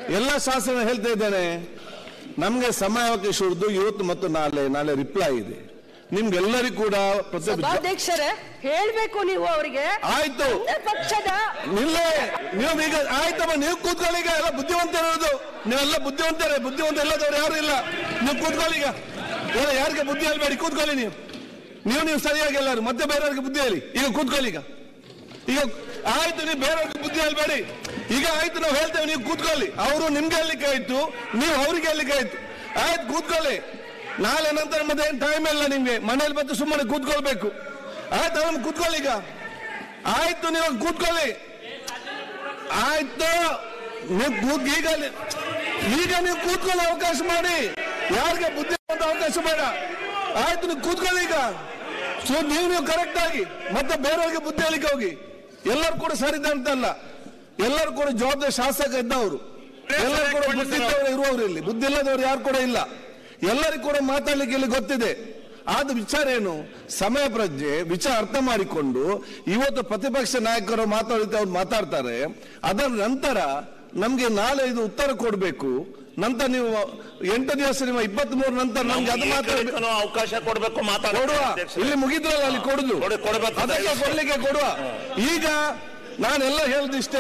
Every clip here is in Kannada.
ಎಲ್ಲ ಶಾಸನ ಹೇಳ್ತಾ ಇದ್ದೇನೆ ನಮ್ಗೆ ಸಮಯಾವಕಾಶ ಉಳಿದು ಇವತ್ತು ಮತ್ತು ನಾಳೆ ನಾಳೆ ರಿಪ್ಲೈ ಇದೆ ನಿಮ್ಗೆಲ್ಲರಿಗೂ ಕೂಡ ಪ್ರತಿಯೊಬ್ಬ ಜ- ಸಭಾಧ್ಯಕ್ಷರೇ ಹೇಳ್ಬೇಕು ನೀವು ಅವರಿಗೆ ಆಯ್ತು ಪಕ್ಷದ ನಿಲ್ಲೇ ನೀವು ಈಗ ಆಯ್ತಮ್ಮ ನೀವು ಕೂತ್ಕೊಳ್ಳಿ ಈಗ ಎಲ್ಲ ಬುದ್ಧಿವಂತರಿರೋದು ನೀವೆಲ್ಲ ಬುದ್ಧಿವಂತರೇ ಬುದ್ಧಿವಂತ ಇಲ್ಲದವ್ರು ಯಾರು ಇಲ್ಲ ನೀವು ಕೂತ್ಕೊಳ್ಳಿ ಈಗ ಎಲ್ಲ ಯಾರಿಗೆ ಬುದ್ಧಿ ಹೇಳ್ಬೇಡಿ ಕೂತ್ಕೊಳ್ಳಿ ನೀವು ನೀವು ನೀವು ಸರಿಯಾಗಿ ಎಲ್ಲರೂ ಮತ್ತೆ ಬೇರೆಯವ್ರಿಗೆ ಬುದ್ಧಿ ಹೇಳಿ ಈಗ ಕೂತ್ಕೊಳ್ಳಿ ಈಗ ಈಗ ಆಯ್ತು ನೀವು ಬೇರೆಯವ್ರಿಗೆ ಬುದ್ಧಿ ಹೇಳ್ಬೇಡಿ ಈಗ ಆಯ್ತು ನಾವು ಹೇಳ್ತೇವೆ ನೀವು ಕೂತ್ಕೊಳ್ಳಿ ಅವರು ನಿಮ್ಗೆ ಹೇಳಲಿಕ್ಕೆ ಆಯ್ತು ನೀವು ಅವ್ರಿಗೆ ಹೇಳಲಿಕ್ಕೆ ಆಯ್ತು ಆಯ್ತು ಕೂತ್ಕೊಳ್ಳಿ ನಾಳೆ ನಂತರ ಮತ್ತೆ ಏನು ಟೈಮ್ ಇಲ್ಲ ನಿಮ್ಗೆ ಮನೇಲಿ ಬಂದು ಸುಮ್ಮನೆ ಕೂತ್ಕೊಳ್ಬೇಕು ಆಯ್ತು ಅವ್ನು ಕೂತ್ಕೊಳ್ಳಿ ಈಗ ಆಯ್ತು ನೀವು ಕೂತ್ಕೊಳ್ಳಿ ಆಯ್ತು ನೀವು ಕೂತ್ ಈಗ ಈಗ ನೀವು ಕೂತ್ಕೊಳ್ಳೋ ಅವಕಾಶ ಮಾಡಿ ಯಾರಿಗೆ ಬುದ್ಧಿ ಅಂತ ಅವಕಾಶ ಬೇಡ ಆಯ್ತು ನೀವು ಕೂತ್ಕೊಳ್ಳಿ ಈಗ ಸೊ ನೀವು ನೀವು ಕರೆಕ್ಟ್ ಆಗಿ ಮತ್ತೆ ಬೇರೆಯವ್ರಿಗೆ ಬುದ್ಧಿ ಹೇಳಿಕೆ ಹೋಗಿ ಎಲ್ಲರೂ ಕೂಡ ಸರಿದ ಅಂತಲ್ಲ ಎಲ್ಲರೂ ಕೂಡ ಜವಾಬ್ದಾರಿ ಶಾಸಕ ಇದ್ದವರು ಎಲ್ಲರೂ ಕೂಡ ಬುದ್ಧಿ ಇದ್ದವರು ಇರುವವರು ಇಲ್ಲಿ ಬುದ್ಧಿ ಇಲ್ಲದವರು ಯಾರು ಕೂಡ ಇಲ್ಲ ಎಲ್ಲರಿಗೂ ಕೂಡ ಮಾತಾಡ್ಲಿಕ್ಕೆ ಇಲ್ಲಿ ಗೊತ್ತಿದೆ ಆದ ವಿಚಾರ ಏನು ಸಮಯ ಪ್ರಜ್ಞೆ ವಿಚಾರ ಅರ್ಥ ಮಾಡಿಕೊಂಡು ಇವತ್ತು ಪ್ರತಿಪಕ್ಷ ನಾಯಕರು ಮಾತಾಡಿದ ಅವ್ರು ಮಾತಾಡ್ತಾರೆ ಅದರ ನಂತರ ನಮ್ಗೆ ನಾಳೆ ಇದು ಉತ್ತರ ಕೊಡಬೇಕು ನಂತರ ನೀವು ಎಂಟು ದಿವಸ ನಿಮ್ಮ ಇಪ್ಪತ್ತ್ ಮೂರು ನಂತರ ನಮ್ಗೆ ಅದು ಮಾತಾಡ ಏಕೈಕನೂ ಅವಕಾಶ ಕೊಡ್ಬೇಕು ಕೊಡುವ ಮಾತಾಡುವ ಇಲ್ಲಿ ಮುಗಿದ್ರಲ್ಲ ಅಲ್ಲಿ ಕೊಡುದು ಕೊಡಿ- ಕೊಡ್ಬೇಕು. ಅದಕ್ಕೆ ಕೊಡ್ಲಿಕ್ಕೆ ಕೊಡುವ ಈಗ ನಾನೆಲ್ಲ ಹೇಳುದಿಷ್ಟೇ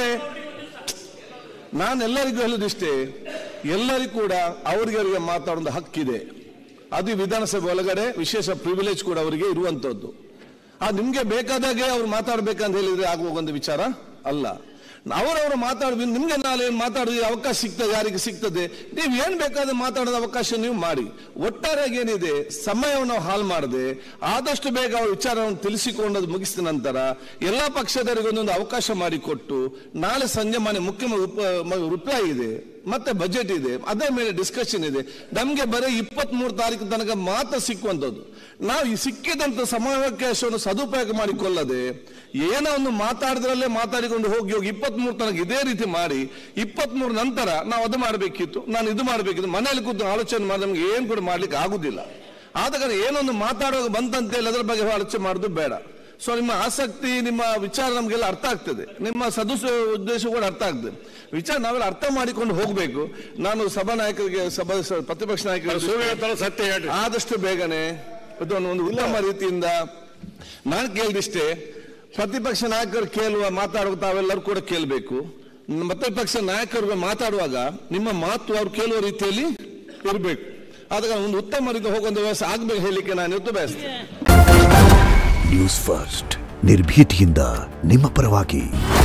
ನಾನೆಲ್ಲರಿಗೂ ಹೇಳುದಿಷ್ಟೇ ಎಲ್ಲರಿಗೂ ಕೂಡ ಅವ್ರಿಗೆ ಅವರಿಗೆ ಮಾತಾಡೋದು ಹಕ್ಕಿದೆ ಅದು ಈ ವಿಧಾನಸಭೆ ಒಳಗಡೆ ವಿಶೇಷ ಪ್ರಿವಿಲೇಜ್ ಕೂಡ ಅವರಿಗೆ ಇರುವಂತದ್ದು ಆ ನಿಮ್ಗೆ ಬೇಕಾದಾಗೆ ಅವ್ರು ಮಾತಾಡ್ಬೇಕಂತ ಹೇಳಿದ್ರೆ ಆಗುವ ಒಂದು ವಿಚಾರ ಅಲ್ಲ ಅವರವರು ಮಾತಾಡ ನಿಮ್ಗೆ ನಾಳೆ ಏನ್ ಮಾತಾಡೋದು ಅವಕಾಶ ಸಿಗ್ತದೆ ಯಾರಿಗೆ ಸಿಗ್ತದೆ ನೀವು ಏನ್ ಬೇಕಾದ್ರೆ ಮಾತಾಡೋದ ಅವಕಾಶ ನೀವು ಮಾಡಿ ಒಟ್ಟಾರೆಯಾಗಿ ಏನಿದೆ ಸಮಯವನ್ನು ನಾವು ಹಾಳು ಮಾಡದೆ ಆದಷ್ಟು ಬೇಗ ಅವ್ರ ವಿಚಾರವನ್ನು ತಿಳಿಸಿಕೊಂಡದ್ದು ಮುಗಿಸಿದ ನಂತರ ಎಲ್ಲಾ ಪಕ್ಷದವರಿಗೆ ಒಂದೊಂದು ಅವಕಾಶ ಮಾಡಿಕೊಟ್ಟು ನಾಳೆ ಸಂಜೆ ಮನೆ ಮುಖ್ಯ ರಿಪ್ಲೈ ಇದೆ ಮತ್ತೆ ಬಜೆಟ್ ಇದೆ ಅದೇ ಮೇಲೆ ಡಿಸ್ಕಷನ್ ಇದೆ ನಮ್ಗೆ ಬರೀ ಇಪ್ಪತ್ತ್ ಮೂರು ತಾರೀಕು ತನಕ ಮಾತ್ರ ಸಿಕ್ಕುವಂಥದ್ದು ನಾವು ಈ ಸಿಕ್ಕಿದಂತ ಸಮಾವಕಾಶವನ್ನು ಸದುಪಯೋಗ ಮಾಡಿಕೊಳ್ಳದೆ ಏನೋ ಒಂದು ಮಾತಾಡಿದ್ರಲ್ಲೇ ಮಾತಾಡಿಕೊಂಡು ಹೋಗಿ ಹೋಗಿ ಇಪ್ಪತ್ತ್ ಮೂರು ತನಕ ಇದೇ ರೀತಿ ಮಾಡಿ ಇಪ್ಪತ್ತ್ ಮೂರು ನಂತರ ನಾವು ಅದು ಮಾಡಬೇಕಿತ್ತು ನಾನು ಇದು ಮಾಡಬೇಕಿತ್ತು ಮನೆಯಲ್ಲಿ ಕೂತು ಆಲೋಚನೆ ಮಾಡಿ ನಮ್ಗೆ ಏನು ಕೂಡ ಮಾಡ್ಲಿಕ್ಕೆ ಆಗುದಿಲ್ಲ ಆದ ಕಾರಣ ಏನೊಂದು ಮಾತಾಡುವಾಗ ಬಂತಂತ ಹೇಳಿ ಅದರ ಬಗ್ಗೆ ಆಲೋಚನೆ ಮಾಡೋದು ಬೇಡ ಸೊ ನಿಮ್ಮ ಆಸಕ್ತಿ ನಿಮ್ಮ ವಿಚಾರ ನಮಗೆಲ್ಲ ಅರ್ಥ ಆಗ್ತದೆ ನಿಮ್ಮ ಸದಸ್ಯ ಉದ್ದೇಶ ಕೂಡ ಅರ್ಥ ಆಗ್ತದೆ ವಿಚಾರ ನಾವೆಲ್ಲ ಅರ್ಥ ಮಾಡಿಕೊಂಡು ಹೋಗಬೇಕು ನಾನು ಸಭಾ ನಾಯಕರಿಗೆ ಸಭಾ ಸ- ಪ್ರತಿಪಕ್ಷ ನಾಯಕರಿಗೆ ಸುಳ್ಳು ಸತ್ಯ ಹೇಳ್ರಿ ಆದಷ್ಟು ಬೇಗನೆ ಇದನ್ನು ಒಂದು ಉತ್ತಮ ರೀತಿಯಿಂದ ನಾನು ಕೇಳಿದಿಷ್ಟೇ ಪ್ರತಿಪಕ್ಷ ನಾಯಕರು ಕೇಳುವ ಮಾತಾಡುವ ತಾವೆಲ್ಲರೂ ಕೂಡ ಕೇಳಬೇಕು ಪ್ರತಿಪಕ್ಷ ನಾಯಕರು ಮಾತಾಡುವಾಗ ನಿಮ್ಮ ಮಾತು ಅವ್ರು ಕೇಳುವ ರೀತಿಯಲ್ಲಿ ಇರಬೇಕು ಆದ ಕಾರಣ ಒಂದು ಉತ್ತಮ ರೀತಿ ಹೋಗುವಂತ ವ್ಯವಸ್ಥೆ ಆಗ್ಬೇಕು ಹೇಳಲಿಕ್ಕೆ ನಾನು ಇವತ್ತು ಬಯಸ್ತೇನೆ ನ್ಯೂಸ್ ಫಸ್ಟ್ ನಿರ್ಭೀತಿಯಿಂದ ನಿಮ್ಮ ಪರವಾಗಿ